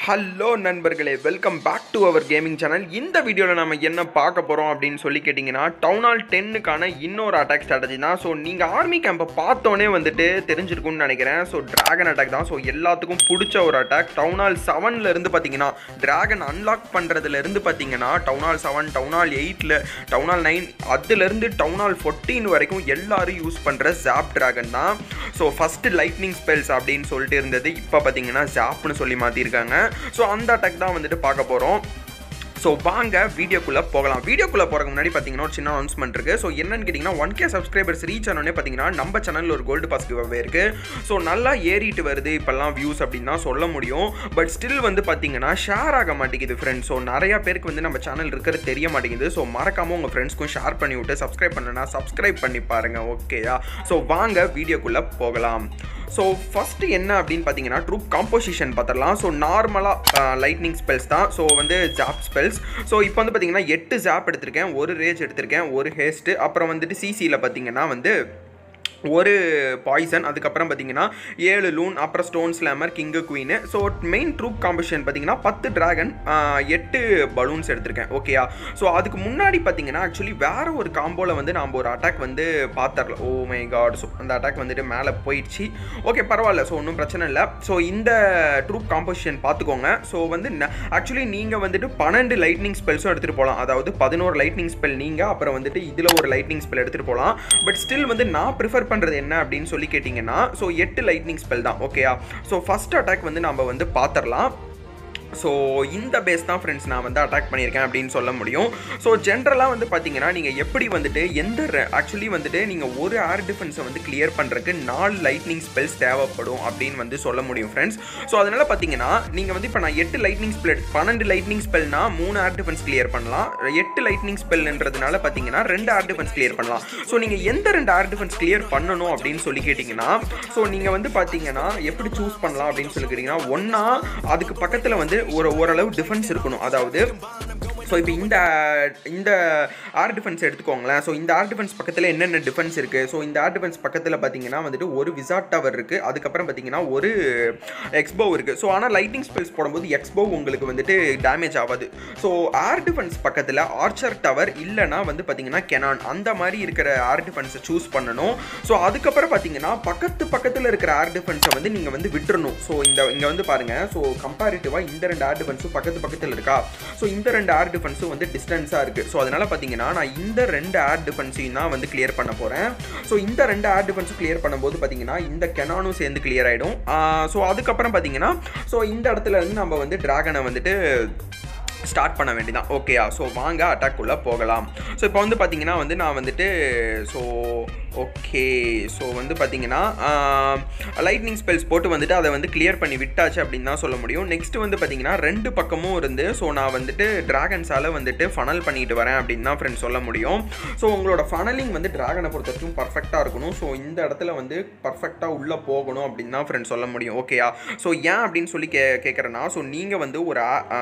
hello நண்பர்களே welcome back to our gaming channel இந்த வீடியோவில் நம்ம என்ன பார்க்க போகிறோம் அப்படின்னு சொல்லி கேட்டிங்கன்னா டவுன் ஹால் டென்னுக்கான இன்னொரு அட்டாக் ஸ்ட்ராட்டஜி தான் ஸோ நீங்கள் ஆர்மி கேம்பை பார்த்தோன்னே வந்துட்டு தெரிஞ்சிருக்கும்னு நினைக்கிறேன் ஸோ டிராகன் அட்டாக் தான் ஸோ எல்லாத்துக்கும் பிடிச்ச ஒரு அட்டாக் டவுன் ஹால் செவனில் இருந்து பார்த்தீங்கன்னா டிராகன் அன்லாக் பண்ணுறதுலேருந்து பார்த்தீங்கன்னா town hall seven town hall எயிட்டில் டவுன் ஹால் நைன் அதுலேருந்து டவுன் ஹால் ஃபோர்டீன் வரைக்கும் எல்லாரும் யூஸ் பண்ணுற ஜாப் டிராகன் தான் ஸோ ஃபஸ்ட்டு லைட்னிங் ஸ்பெல்ஸ் அப்படின்னு சொல்லிட்டு இருந்தது இப்போ பார்த்தீங்கன்னா ஜாப்னு சொல்லி மாற்றிருக்காங்க ஸோ அந்த அட்டாக் தான் வந்துட்டு பார்க்க போகிறோம் ஸோ வாங்க வீடியோக்குள்ளே போகலாம் வீடியோக்குள்ளே போகிறதுக்கு முன்னாடி பார்த்தீங்கன்னா ஒரு சின்ன அனௌன்ஸ்மெண்ட் இருக்குது ஸோ என்னன்னு கேட்டிங்கன்னா ஒன் கே சப்ஸ்கிரைபர்ஸ் ரீச் ஆனோடனே பார்த்தீங்கன்னா நம்ம சேனலில் ஒரு கோல்டு பாஸ் கிவ்அவே இருக்குது ஸோ நல்லா ஏறிட்டு வருது இப்போல்லாம் வியூஸ் அப்படின்னு தான் சொல்ல முடியும் பட் ஸ்டில் வந்து பார்த்தீங்கன்னா ஷேர் ஆக மாட்டேங்குது ஃப்ரெண்ட்ஸ் ஸோ நிறையா பேருக்கு வந்து நம்ம சேனல் இருக்கிறது தெரிய மாட்டேங்குது ஸோ மறக்காமல் உங்கள் ஃப்ரெண்ட்ஸ்க்கும் ஷேர் பண்ணி விட்டு சப்ஸ்கிரைப் பண்ணனா சப்ஸ்கிரைப் பண்ணி பாருங்கள் ஓகேயா ஸோ வாங்க வீடியோக்குள்ளே போகலாம் ஸோ ஃபஸ்ட்டு என்ன அப்படின்னு பார்த்தீங்கன்னா ட்ரூப் காம்போசிஷன் பார்த்துடலாம் ஸோ நார்மலாக லைட்னிங் ஸ்பெல்ஸ் தான் ஸோ வந்து ஜாப் ஸ்பெல்ஸ் ஸோ இப்போ வந்து பார்த்தீங்கன்னா எட்டு ஜாப் எடுத்திருக்கேன் ஒரு ரேஜ் எடுத்திருக்கேன் ஒரு ஹேஸ்ட்டு அப்புறம் வந்துட்டு சிசியில் பார்த்தீங்கன்னா வந்து ஒரு பாய்சன் அதுக்கப்புறம் பார்த்தீங்கன்னா ஏழு லூன் அப்புறம் stone slammer king queen so main troop competition பார்த்தீங்கன்னா பத்து டிராகன் எட்டு பலூன்ஸ் எடுத்திருக்கேன் ஓகேயா ஸோ அதுக்கு முன்னாடி பார்த்தீங்கன்னா ஆக்சுவலி வேற ஒரு காம்போவில் வந்து நம்ம ஒரு அட்டாக் வந்து பார்த்துடலாம் ஓ மை காட் ஸோ அந்த அட்டாக் வந்துட்டு மேலே போயிடுச்சு ஓகே பரவாயில்ல ஸோ ஒன்றும் பிரச்சனை இல்லை ஸோ இந்த ட்ரூப் காம்போசிஷன் பார்த்துக்கோங்க ஸோ வந்து ஆக்சுவலி நீங்கள் வந்துட்டு பன்னெண்டு லைட்னிங் ஸ்பெல்ஸும் எடுத்துகிட்டு போகலாம் அதாவது பதினோரு லைட்னிங் ஸ்பெல் நீங்கள் அப்புறம் வந்துட்டு இதில் ஒரு லைட்னிங் ஸ்பெல் எடுத்துகிட்டு போகலாம் பட் ஸ்டில் வந்து நான் ப்ரிஃபர் பண்ணுறது என்ன அப்படின்னு சொல்லி கேட்டிங்கன்னா ஸோ எட்டு லைட்னிங் ஸ்பெல் தான் ஓகேயா ஸோ ஃபஸ்ட் அட்டாக் வந்து நம்ம வந்து பார்த்துடலாம் ஸோ இந்த பேஸ் தான் ஃப்ரெண்ட்ஸ் நான் வந்து அட்டாக் பண்ணியிருக்கேன் அப்படின்னு சொல்ல முடியும் ஸோ ஜென்ரலாக வந்து பார்த்தீங்கன்னா நீங்கள் எப்படி வந்துட்டு எந்த ஆக்சுவலி வந்துட்டு நீங்கள் ஒரு ஏர் டிஃபென்ஸை வந்து கிளியர் பண்ணுறதுக்கு நாலு லைட்னிங் ஸ்பெல்ஸ் தேவைப்படும் அப்படின்னு வந்து சொல்ல முடியும் ஃப்ரெண்ட்ஸ் ஸோ அதனால் பார்த்தீங்கன்னா நீங்கள் வந்து இப்போ நான் எட்டு லைட்னிங் ஸ்பெல் பன்னெண்டு லைட்னிங் ஸ்பெல்னா மூணு ஏர் டிஃபென்ஸ் கிளியர் பண்ணலாம் எட்டு லைட்னிங் ஸ்பெல்ன்றதுனால பார்த்தீங்கன்னா ரெண்டு ஏர் டிஃபென்ஸ் கிளியர் பண்ணலாம் ஸோ நீங்கள் எந்த ரெண்டு ஏர் டிஃபென்ஸ் கிளியர் பண்ணணும் அப்படின்னு சொல்லி கேட்டிங்கன்னா ஸோ நீங்கள் வந்து பார்த்தீங்கன்னா எப்படி சூஸ் பண்ணலாம் அப்படின்னு சொல்லி கேட்டிங்கன்னா ஒன்றா அதுக்கு பக்கத்தில் வந்து ஒரு ஓரளவு டிஃபென்ஸ் இருக்கணும் அதாவது ஸோ இப்போ இந்த இந்த ஏர் டிஃபென்ஸ் எடுத்துக்கோங்களேன் ஸோ இந்த ஏர் டிஃபென்ஸ் பக்கத்தில் என்னென்ன டிஃபென்ஸ் இருக்குது ஸோ இந்த ஏர் டிஃபென்ஸ் பக்கத்தில் பார்த்தீங்கன்னா வந்துட்டு ஒரு விசாட் டவர் இருக்குது அதுக்கப்புறம் பார்த்தீங்கன்னா ஒரு எக்ஸ்போ இருக்குது ஸோ ஆனால் லைட்டிங் ஸ்பெல்ஸ் போடும்போது எக்ஸ்போ உங்களுக்கு வந்துட்டு டேமேஜ் ஆகாது ஸோ ஏர் டிஃபென்ஸ் பக்கத்தில் ஆர்ச்சர் டவர் இல்லைனா வந்து பார்த்தீங்கன்னா கெனான் அந்த மாதிரி இருக்கிற ஏர் டிஃபென்ஸை சூஸ் பண்ணணும் ஸோ அதுக்கப்புறம் பார்த்தீங்கன்னா பக்கத்து பக்கத்தில் இருக்கிற ஏர் டிஃபென்ஸை வந்து நீங்கள் வந்து விட்டுறணும் ஸோ இந்த இங்கே வந்து பாருங்கள் ஸோ கம்பேரிட்டிவாக இந்த ரெண்டு ஏர் டிஃபென்ஸும் பக்கத்து பக்கத்தில் இருக்கா ஸோ இந்த ரெண்டு ஏர் டிஃபென்ஸும் வந்து டிஸ்டன்ஸாக இருக்குது ஸோ அதனால் பார்த்தீங்கன்னா நான் இந்த ரெண்டு ஏர் டிஃபென்ஸையும் தான் வந்து கிளியர் பண்ண போகிறேன் ஸோ இந்த ரெண்டு ஏர் டிஃபென்ஸும் கிளியர் பண்ணும்போது பார்த்தீங்கன்னா இந்த கெனானும் சேர்ந்து கிளியர் ஆகிடும் ஸோ அதுக்கப்புறம் பார்த்தீங்கன்னா ஸோ இந்த இடத்துல இருந்து நம்ம வந்து டிராகனை வந்துட்டு ஸ்டார்ட் பண்ண வேண்டியதான் ஓகேயா ஸோ வாங்க அட்டாக்குள்ளே போகலாம் ஸோ இப்போ வந்து பார்த்தீங்கன்னா வந்து நான் வந்துட்டு ஸோ ஓகே ஸோ வந்து பார்த்தீங்கன்னா லைட்னிங் ஸ்பெல்ஸ் போட்டு வந்துட்டு அதை வந்து கிளியர் பண்ணி விட்டாச்சு அப்படின்னு தான் சொல்ல முடியும் நெக்ஸ்ட் வந்து பார்த்தீங்கன்னா ரெண்டு பக்கமும் இருந்து ஸோ நான் வந்துட்டு டிராகன்ஸால் வந்துட்டு ஃபனல் பண்ணிட்டு வரேன் அப்படின்னு தான் ஃப்ரெண்ட்ஸ் சொல்ல முடியும் ஸோ உங்களோட ஃபனலிங் வந்து டிராகனை பொறுத்த வரைக்கும் பர்ஃபெக்டாக இருக்கணும் ஸோ இந்த இடத்துல வந்து பர்ஃபெக்டாக உள்ளே போகணும் அப்படின்னு தான் ஃப்ரெண்ட்ஸ் சொல்ல முடியும் ஓகேயா ஸோ ஏன் அப்படின்னு சொல்லி கே கேட்குறேன்னா ஸோ நீங்கள் வந்து ஒரு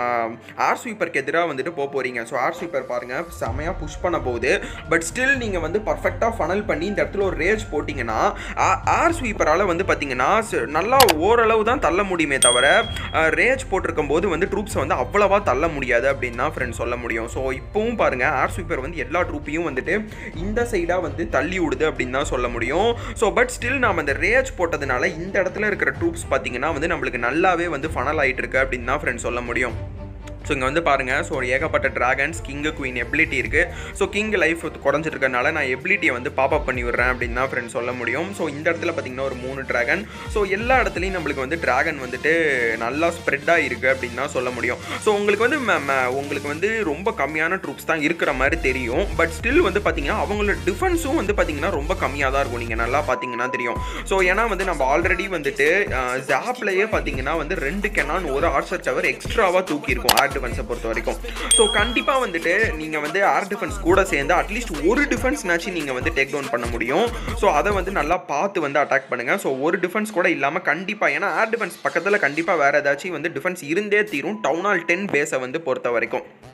ஆர் ஸ்வீப்பருக்கு எதிராக வந்துட்டு போக போகிறீங்க ஸோ ஆர் ஸ்வீப்பர் பாருங்கள் செமையாக புஷ் பண்ண போகுது பட் ஸ்டில் நீங்கள் வந்து பர்ஃபெக்டாக ஃபனல் பண்ணி இந்த இடத்துல ஒரு ரேஜ் போட்டிங்கன்னா ஆர் ஸ்வீப்பரால் வந்து பார்த்தீங்கன்னா நல்லா ஓரளவு தான் தள்ள முடியுமே தவிர ரேஜ் போட்டிருக்கும் போது வந்து ட்ரூப்ஸை வந்து அவ்வளவா தள்ள முடியாது அப்படின்னு தான் ஃப்ரெண்ட்ஸ் சொல்ல முடியும் ஸோ இப்போவும் பாருங்கள் ஆர் ஸ்வீப்பர் வந்து எல்லா ட்ரூப்பையும் வந்துட்டு இந்த சைடாக வந்து தள்ளி விடுது அப்படின்னு தான் சொல்ல முடியும் ஸோ பட் ஸ்டில் நாம் அந்த ரேஜ் போட்டதுனால இந்த இடத்துல இருக்கிற ட்ரூப்ஸ் பார்த்தீங்கன்னா வந்து நம்மளுக்கு நல்லாவே வந்து ஃபனல் ஆகிட்டு இருக்கு அப்படின்னு தான் ஃப்ரெண்ட்ஸ் சொல்ல முடியும் ஸோ இங்கே வந்து பாருங்கள் ஸோ ஏகப்பட்ட ட்ராகன்ஸ் கிங்கு குயின் எபிலிட்டி இருக்குது ஸோ கிங் லைஃப் குறைஞ்சிருக்கனால நான் எபிலிட்டியை வந்து பாப்அப் பண்ணி விடுறேன் அப்படின்னு தான் ஃப்ரெண்ட்ஸ் சொல்ல முடியும் ஸோ இந்த இடத்துல பார்த்தீங்கன்னா ஒரு மூணு ட்ராகன் ஸோ எல்லா இடத்துலையும் நம்மளுக்கு வந்து ட்ராகன் வந்துட்டு நல்லா ஸ்ப்ரெட்டாக இருக்குது அப்படின்னு தான் சொல்ல முடியும் ஸோ உங்களுக்கு வந்து உங்களுக்கு வந்து ரொம்ப கம்மியான ட்ரூப்ஸ் தான் இருக்கிற மாதிரி தெரியும் பட் ஸ்டில் வந்து பார்த்தீங்கன்னா அவங்களோட டிஃபென்ஸும் வந்து பார்த்தீங்கன்னா ரொம்ப கம்மியாக தான் இருக்கும் நீங்கள் நல்லா பார்த்தீங்கன்னா தெரியும் ஸோ ஏன்னா வந்து நம்ம ஆல்ரெடி வந்துட்டு ஜாப்லேயே பார்த்தீங்கன்னா வந்து ரெண்டு கெனான் ஒரு ஆர்ச்சர் டவர் எக்ஸ்ட்ராவாக தூக்கியிருக்கும் ஆர் டிஃபென்ஸை பொறுத்த வரைக்கும் ஸோ கண்டிப்பாக வந்துட்டு நீங்கள் வந்து ஏர் டிஃபென்ஸ் கூட சேர்ந்து அட்லீஸ்ட் ஒரு டிஃபென்ஸ்னாச்சும் நீங்கள் வந்து டேக் டவுன் பண்ண முடியும் ஸோ அதை வந்து நல்லா பார்த்து வந்து அட்டாக் பண்ணுங்கள் ஸோ ஒரு டிஃபென்ஸ் கூட இல்லாமல் கண்டிப்பாக ஏன்னா ஏர் டிஃபென்ஸ் பக்கத்தில் கண்டிப்பாக வேறு ஏதாச்சும் வந்து டிஃபென்ஸ் இருந்தே தீரும் டவுன் ஹால் டென் பேஸை வந்து பொறுத்த வரைக்கும்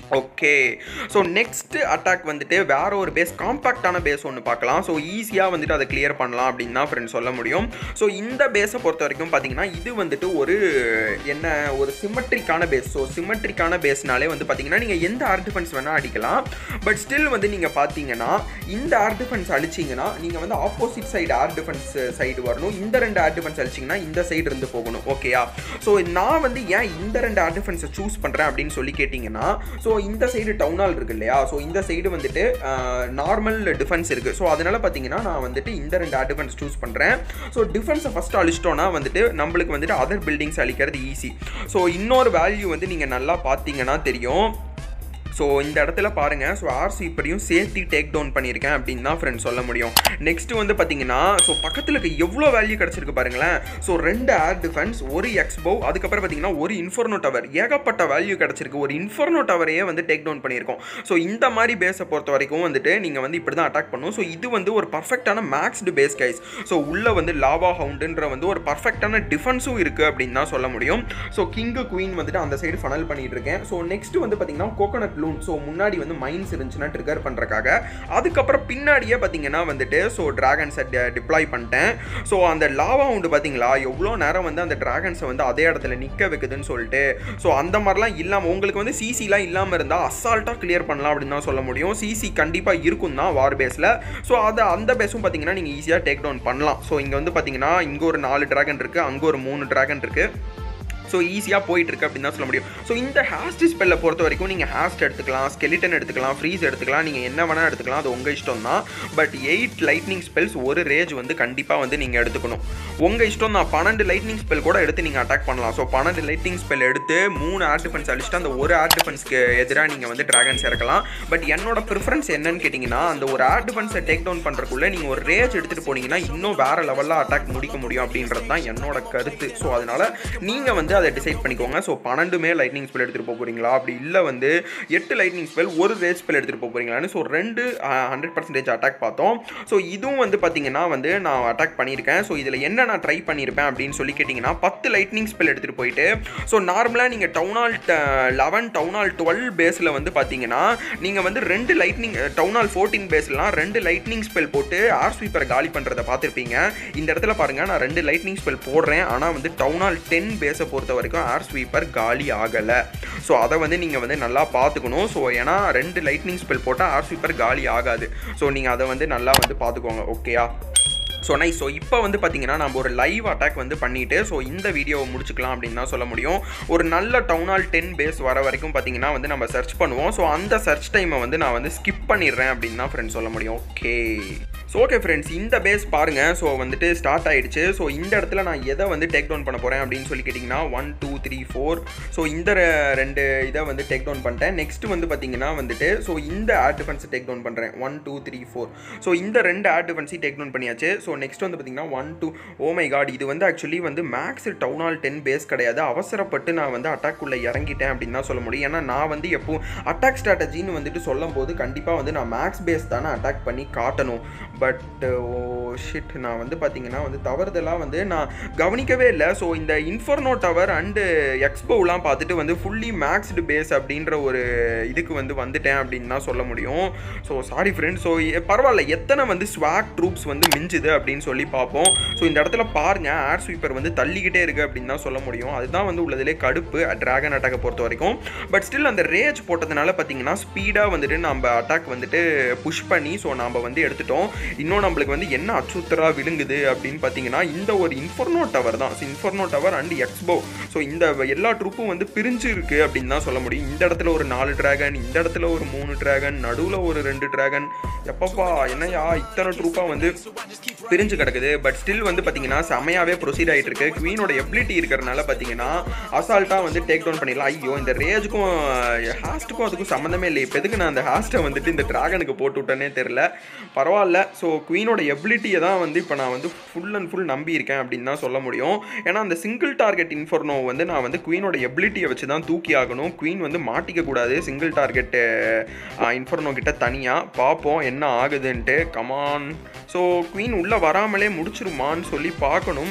ஓகே ஸோ நெக்ஸ்ட் அட்டாக் வந்துட்டு வேற ஒரு பேஸ் காம்பேக்டான பேஸ் ஒன்று பார்க்கலாம் ஸோ ஈஸியாக வந்துட்டு அதை கிளியர் பண்ணலாம் அப்படின்னு தான் ஃப்ரெண்ட்ஸ் சொல்ல முடியும் ஸோ இந்த பேஸை பொறுத்த வரைக்கும் பார்த்தீங்கன்னா இது வந்துட்டு ஒரு என்ன ஒரு சிமெட்ரிக்கான பேஸ் ஸோ சிமெட்ரிக்கான பேஸ்னாலே வந்து பார்த்தீங்கன்னா நீங்கள் எந்த ஏர் டிஃபென்ஸ் வேணால் அடிக்கலாம் பட் ஸ்டில் வந்து நீங்கள் பார்த்தீங்கன்னா இந்த ஏர் டிஃபென்ஸ் அடிச்சிங்கன்னா நீங்கள் வந்து opposite side air defence side வரணும் இந்த ரெண்டு ஏர் டிஃபென்ஸ் அடிச்சிங்கன்னா இந்த சைடு இருந்து போகணும் ஓகேயா ஸோ நான் வந்து ஏன் இந்த ரெண்டு ஏர் டிஃபென்ஸை சூஸ் பண்ணுறேன் அப்படின்னு சொல்லி கேட்டிங்கன்னா ஸோ இந்த சைடு டவுன் ஹால் இருக்கு இல்லையா ஸோ இந்த சைடு வந்துட்டு நார்மல் டிஃபென்ஸ் இருக்குது ஸோ அதனால பார்த்தீங்கன்னா நான் வந்துட்டு இந்த ரெண்டு ஏர் டிஃபென்ஸ் சூஸ் பண்ணுறேன் ஸோ டிஃபென்ஸை ஃபஸ்ட் அழிச்சிட்டோன்னா வந்துட்டு நம்மளுக்கு வந்துட்டு அதர் பில்டிங்ஸ் அழிக்கிறது ஈஸி ஸோ இன்னொரு வேல்யூ வந்து நீங்கள் நல்லா பார்த்தீங்கன்னா தெரியும் ஸோ இந்த இடத்துல பாருங்கள் ஸோ ஆர் ஸ்வீப்பரையும் சேர்த்து டேக் டவுன் பண்ணியிருக்கேன் அப்படின்னு தான் ஃப்ரெண்ட்ஸ் சொல்ல முடியும் நெக்ஸ்ட் வந்து பார்த்தீங்கன்னா ஸோ பக்கத்தில் இருக்க எவ்வளோ வேல்யூ கிடச்சிருக்கு பாருங்களேன் ஸோ ரெண்டு ஏர் டிஃபென்ஸ் ஒரு எக்ஸ்போ அதுக்கப்புறம் பார்த்தீங்கன்னா ஒரு இன்ஃபர்னோ டவர் ஏகப்பட்ட வேல்யூ கிடச்சிருக்கு ஒரு இன்ஃபர்னோ டவரையே வந்து டேக் டவுன் பண்ணியிருக்கோம் ஸோ இந்த மாதிரி பேஸை பொறுத்த வரைக்கும் வந்துட்டு நீங்கள் வந்து இப்படி தான் அட்டாக் பண்ணும் ஸோ இது வந்து ஒரு பர்ஃபெக்டான மேக்ஸ்டு பேஸ் கைஸ் ஸோ உள்ளே வந்து லாவா ஹவுண்டுன்ற வந்து ஒரு பர்ஃபெக்டான டிஃபென்ஸும் இருக்குது அப்படின்னு தான் சொல்ல முடியும் ஸோ கிங்கு குயின் வந்துட்டு அந்த சைடு ஃபனல் பண்ணிட்டு இருக்கேன் ஸோ நெக்ஸ்ட் வந்து பார்த்தீங்கன்னா கோகனட் லூன் ஸோ முன்னாடி வந்து மைன்ஸ் இருந்துச்சுன்னா ட்ரிகர் பண்ணுறக்காக அதுக்கப்புறம் பின்னாடியே பார்த்தீங்கன்னா வந்துட்டு ஸோ ட்ராகன்ஸை டிப்ளாய் பண்ணிட்டேன் ஸோ அந்த லாவா உண்டு பார்த்தீங்களா எவ்வளோ நேரம் வந்து அந்த ட்ராகன்ஸை வந்து அதே இடத்துல நிற்க வைக்குதுன்னு சொல்லிட்டு ஸோ அந்த மாதிரிலாம் இல்லாமல் உங்களுக்கு வந்து சிசிலாம் இல்லாமல் இருந்தால் அசால்ட்டாக கிளியர் பண்ணலாம் அப்படின்னு தான் சொல்ல முடியும் சிசி கண்டிப்பாக இருக்கும் தான் வார் பேஸில் ஸோ அதை அந்த பேஸும் பார்த்தீங்கன்னா நீங்கள் ஈஸியாக டேக் டவுன் பண்ணலாம் ஸோ இங்கே வந்து பார்த்தீங்கன்னா இங்கே ஒரு நாலு ட்ராகன் இருக்குது அங்கே ஒரு மூணு ட்ராகன் இருக்குது ஸோ ஈஸியாக போயிட்டு இருக்கு அப்படின்னு தான் சொல்ல முடியும் ஸோ இந்த ஹேஸ்ட் ஸ்பெல்லை பொறுத்த வரைக்கும் நீங்கள் ஹேஸ்ட் எடுத்துக்கலாம் ஸ்கெலிட்டன் எடுத்துக்கலாம் ஃப்ரீஸ் எடுத்துக்கலாம் நீங்கள் என்ன வேணால் எடுத்துக்கலாம் அது உங்கள் இஷ்டம் தான் பட் எயிட் லைட்னிங் ஸ்பெல்ஸ் ஒரு ரேஜ் வந்து கண்டிப்பாக வந்து நீங்கள் எடுத்துக்கணும் உங்கள் இஷ்டம் தான் பன்னெண்டு லைட்னிங் ஸ்பெல் கூட எடுத்து நீங்கள் அட்டாக் பண்ணலாம் ஸோ பன்னெண்டு லைட்னிங் ஸ்பெல் எடுத்து மூணு ஏர் டிஃபென்ஸ் அடிச்சுட்டு அந்த ஒரு ஏர் டிஃபென்ஸ்க்கு எதிராக நீங்கள் வந்து ட்ராகன்ஸ் இறக்கலாம் பட் என்னோட ப்ரிஃபரன்ஸ் என்னன்னு கேட்டிங்கன்னா அந்த ஒரு ஏர் டிஃபென்ஸை டேக் டவுன் பண்ணுறக்குள்ளே நீங்கள் ஒரு ரேஜ் எடுத்துகிட்டு போனீங்கன்னா இன்னும் வேறு லெவலில் அட்டாக் முடிக்க முடியும் அப்படின்றது தான் என்னோட கருத்து ஸோ அதனால் நீங்கள் வந்து அதை டிசைட் பண்ணிக்கோங்க ஸோ பன்னெண்டுமே லைட்னிங் ஸ்பெல் எடுத்துகிட்டு போக போகிறீங்களா அப்படி இல்லை வந்து எட்டு லைட்னிங் ஸ்பெல் ஒரு ரேஸ் ஸ்பெல் எடுத்துகிட்டு போக போகிறீங்களான்னு ஸோ ரெண்டு ஹண்ட்ரட் பர்சன்டேஜ் அட்டாக் பார்த்தோம் ஸோ இதுவும் வந்து பார்த்தீங்கன்னா வந்து நான் அட்டாக் பண்ணியிருக்கேன் ஸோ இதில் என்ன நான் ட்ரை பண்ணியிருப்பேன் அப்படின்னு சொல்லி கேட்டிங்கன்னா பத்து லைட்னிங் ஸ்பெல் எடுத்துகிட்டு போயிட்டு ஸோ நார்மலாக நீங்கள் town hall eleven town hall twelve பேஸில் வந்து பார்த்தீங்கன்னா நீங்கள் வந்து ரெண்டு லைட்னிங் டவுன் ஹால் ஃபோர்டீன் பேஸ்லாம் ரெண்டு லைட்னிங் ஸ்பெல் போட்டு ஆர் ஸ்வீப்பரை காலி பண்ணுறதை பார்த்துருப்பீங்க இந்த இடத்துல பாருங்கள் நான் ரெண்டு லைட்னிங் ஸ்பெல் போடுறேன் ஆனால் வந்து டவுன் ஹால் டென் பேஸை பொறுத்த வரைக்கும் ஏர் ஸ்வீப்பர் காலி ஆகலை ஸோ அதை வந்து நீங்கள் வந்து நல்லா பார்த்துக்கணும் ஸோ ஏன்னா ரெண்டு லைட்னிங் ஸ்பெல் போட்டால் ஏர் ஸ்வீப்பர் காலி ஆகாது ஸோ நீங்கள் அதை வந்து நல்லா வந்து பார்த்துக்கோங்க ஓகேயா ஸோ நைஸ் ஸோ இப்போ வந்து பார்த்தீங்கன்னா நம்ம ஒரு லைவ் அட்டாக் வந்து பண்ணிவிட்டு ஸோ இந்த வீடியோவை முடிச்சுக்கலாம் அப்படின்னு தான் சொல்ல முடியும் ஒரு நல்ல டவுன் ஹால் டென் பேஸ் வர வரைக்கும் பார்த்தீங்கன்னா வந்து நம்ம சர்ச் பண்ணுவோம் ஸோ அந்த சர்ச் டைமை வந்து நான் வந்து ஸ்கிப் பண்ணிடுறேன் அப்படின்னு தான் ஃப்ரெண்ட்ஸ் சொல்ல முடியும் ஓகே ஸோ ஓகே ஃப்ரெண்ட்ஸ் இந்த பேஸ் பாருங்கள் ஸோ வந்துட்டு ஸ்டார்ட் ஆயிடுச்சு ஸோ இந்த இடத்துல நான் எதை வந்து டேக் டவுன் பண்ண போகிறேன் அப்படின்னு சொல்லி கேட்டிங்கன்னா one two three four so இந்த ரெ- ரெண்டு இதை வந்து டேக் டவுன் பண்ணிட்டேன் நெக்ஸ்ட் வந்து பார்த்தீங்கன்னா வந்துட்டு ஸோ இந்த ஏர் டிஃபென்ஸை டேக் டவுன் பண்ணுறேன் one two three four so இந்த ரெண்டு ஏர் டிஃபென்ஸையும் டேக் டவுன் பண்ணியாச்சு ஸோ நெக்ஸ்ட் வந்து பார்த்தீங்கன்னா one two oh my god இது வந்து ஆக்சுவலி வந்து max town hall ten base கிடையாது அவசரப்பட்டு நான் வந்து அட்டாக் உள்ள இறங்கிட்டேன் அப்படின்னு தான் சொல்ல முடியும் ஏன்னா நான் வந்து எப்போ அட்டாக் ஸ்ட்ராட்டஜின்னு வந்துட்டு சொல்லும் போது கண்டிப்பாக வந்து நான் மேக்ஸ் பேஸ் தானே அட்டாக் பண்ணி காட்டணும் பட் ஓ ஷிட் நான் வந்து பார்த்தீங்கன்னா வந்து தவறுதலாக வந்து நான் கவனிக்கவே இல்லை ஸோ இந்த இன்ஃபர்னோ டவர் அண்டு எக்ஸ்போலாம் பார்த்துட்டு வந்து ஃபுல்லி மேக்ஸ்டு பேஸ் அப்படின்ற ஒரு இதுக்கு வந்து வந்துட்டேன் அப்படின்னு தான் சொல்ல முடியும் ஸோ சாரி ஃப்ரெண்ட்ஸ் ஸோ பரவாயில்ல எத்தனை வந்து ஸ்வாக் ட்ரூப்ஸ் வந்து மிஞ்சுது அப்படின்னு சொல்லி பார்ப்போம் ஸோ இந்த இடத்துல பாருங்க ஏர் ஸ்வீப்பர் வந்து தள்ளிக்கிட்டே இருக்கு அப்படின்னு தான் சொல்ல முடியும் அதுதான் வந்து உள்ளதிலே கடுப்பு டிராகன் அட்டாக்கை பொறுத்த வரைக்கும் பட் ஸ்டில் அந்த ரேஜ் போட்டதுனால பார்த்தீங்கன்னா ஸ்பீடாக வந்துட்டு நம்ம அட்டாக் வந்துட்டு புஷ் பண்ணி ஸோ நாம் வந்து எடுத்துட்டோம் இன்னும் நம்மளுக்கு வந்து என்ன அச்சுத்தரா விழுங்குது அப்படின்னு பார்த்தீங்கன்னா இந்த ஒரு இன்ஃபர்னோ டவர் தான் inferno tower and x bow so இந்த எல்லா ட்ரூப்பும் வந்து பிரிஞ்சு இருக்கு அப்படின்னு தான் சொல்ல முடியும் இந்த இடத்துல ஒரு நாலு டிராகன் இந்த இடத்துல ஒரு மூணு டிராகன் நடுவில் ஒரு ரெண்டு டிராகன் எப்பப்பா என்னையா இத்தனை ட்ரூப்பாக வந்து பிரிஞ்சு கிடக்குது பட் ஸ்டில் வந்து பார்த்தீங்கன்னா செமையாகவே ப்ரொசீட் ஆகிட்டு இருக்கு குவீனோட எபிலிட்டி இருக்கிறனால பார்த்தீங்கன்னா அசால்ட்டாக வந்து டேக் டவுன் பண்ணிடலாம் ஐயோ இந்த ரேஜுக்கும் ஹாஸ்ட்டுக்கும் அதுக்கும் சம்மந்தமே இல்லை இப்போ எதுக்கு நான் அந்த ஹாஸ்ட்டை வந்துட்டு இந்த டிராகனுக்கு போட்டு விட்டேனே தெரில பரவாயில்ல ஸோ குவீனோட எபிலிட்டியை தான் வந்து இப்போ நான் வந்து ஃபுல் அண்ட் ஃபுல் நம்பி இருக்கேன் அப்படின்னு தான் சொல்ல முடியும் ஏன்னா அந்த சிங்கிள் டார்கெட் இன்ஃபர்னோ வந்து நான் வந்து குவீனோட எபிலிட்டியை வச்சு தான் தூக்கி ஆகணும் குவீன் வந்து மாட்டிக்க கூடாது சிங்கிள் டார்கெட் இன்ஃபர்னோ கிட்ட தனியாக பார்ப்போம் என்ன ஆகுதுன்ட்டு கமான் ஸோ குவீன் உள்ளே வராமலே முடிச்சிருமான்னு சொல்லி பார்க்கணும் ஸோ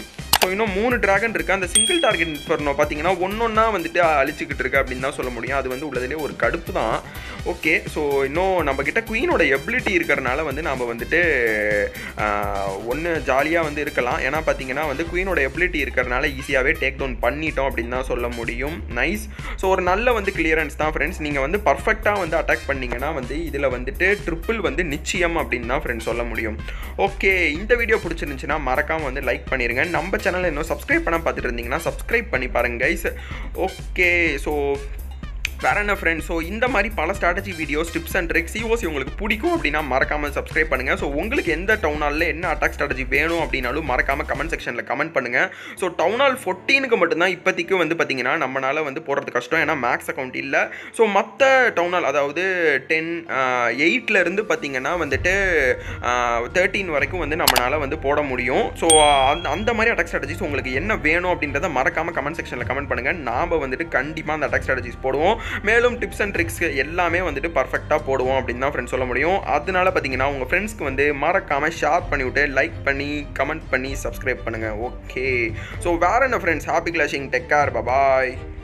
இன்னும் மூணு டிராகன் இருக்குது அந்த சிங்கிள் டார்கெட் இன்ஃபர்னோ பார்த்தீங்கன்னா ஒன்றொன்னா வந்துட்டு அழிச்சிக்கிட்டு இருக்கு அப்படின்னு தான் சொல்ல முடியும் அது வந்து உள்ளதுலேயே ஒரு கடுப்பு தான் ஓகே ஸோ இன்னும் நம்மக்கிட்ட குயினோட எபிலிட்டி இருக்கிறனால வந்து நாம் வந்துட்டு ஒன்று ஜாலியாக வந்து இருக்கலாம் ஏன்னா பார்த்தீங்கன்னா வந்து குயினோட எபிலிட்டி இருக்கிறனால ஈஸியாகவே டேக் டவுன் பண்ணிட்டோம் அப்படின்னு தான் சொல்ல முடியும் நைஸ் ஸோ ஒரு நல்ல வந்து கிளியரன்ஸ் தான் ஃப்ரெண்ட்ஸ் நீங்கள் வந்து பர்ஃபெக்டாக வந்து அட்டாக் பண்ணீங்கன்னா வந்து இதில் வந்துட்டு ட்ரிப்பிள் வந்து நிச்சயம் அப்படின்னு தான் ஃப்ரெண்ட்ஸ் சொல்ல முடியும் ஓகே இந்த வீடியோ பிடிச்சிருந்துச்சுன்னா மறக்காமல் வந்து லைக் பண்ணிடுங்க நம்ம சேனலை இன்னும் சப்ஸ்கிரைப் பண்ண பார்த்துட்டு இருந்தீங்கன்னா சப்ஸ்கிரைப் பண்ணி பாருங்க கைஸ் ஓகே ஸோ வேற என்ன ஃப்ரெண்ட்ஸ் ஸோ இந்த மாதிரி பல strategy videos tips and tricks COC உங்களுக்கு பிடிக்கும் அப்படின்னா மறக்காமல் சப்ஸ்கிரைப் பண்ணுங்கள் ஸோ உங்களுக்கு எந்த டவுன் ஹாலில் என்ன அட்டாக் ஸ்ட்ராட்டஜி வேணும் அப்படின்னாலும் மறக்காமல் கமெண்ட் செக்ஷனில் கமெண்ட் பண்ணுங்கள் ஸோ டவுன் ஹால் ஃபோர்டீனுக்கு மட்டும்தான் இப்போதைக்கு வந்து பார்த்தீங்கன்னா நம்மளால் வந்து போடுறது கஷ்டம் ஏன்னா மேக்ஸ் அக்கௌண்ட் இல்லை ஸோ மற்ற டவுன் ஹால் அதாவது டென் எயிட்லேருந்து பார்த்தீங்கன்னா வந்துட்டு தேர்ட்டீன் வரைக்கும் வந்து நம்மளால் வந்து போட முடியும் ஸோ அந்த அந்த மாதிரி அட்டாக் ஸ்ட்ராட்டஜிஸ் உங்களுக்கு என்ன வேணும் அப்படின்றத மறக்காமல் கமெண்ட் செக்ஷனில் கமெண்ட் பண்ணுங்கள் நாம் வந்துட்டு கண்டிப்பாக அந்த அட்டாக் ஸ்ட்ராட்டஜிஸ் போடுவோம் மேலும் டிப்ஸ் அண்ட் ட்ரிக்ஸ் எல்லாமே வந்துட்டு பர்ஃபெக்டாக போடுவோம் அப்படின்னு தான் ஃப்ரெண்ட்ஸ் சொல்ல முடியும் அதனால பார்த்தீங்கன்னா உங்கள் ஃப்ரெண்ட்ஸ்க்கு வந்து மறக்காமல் ஷேர் பண்ணிவிட்டு லைக் பண்ணி கமெண்ட் பண்ணி சப்ஸ்கிரைப் பண்ணுங்கள் ஓகே ஸோ வேற என்ன friends happy clashing take care bye bye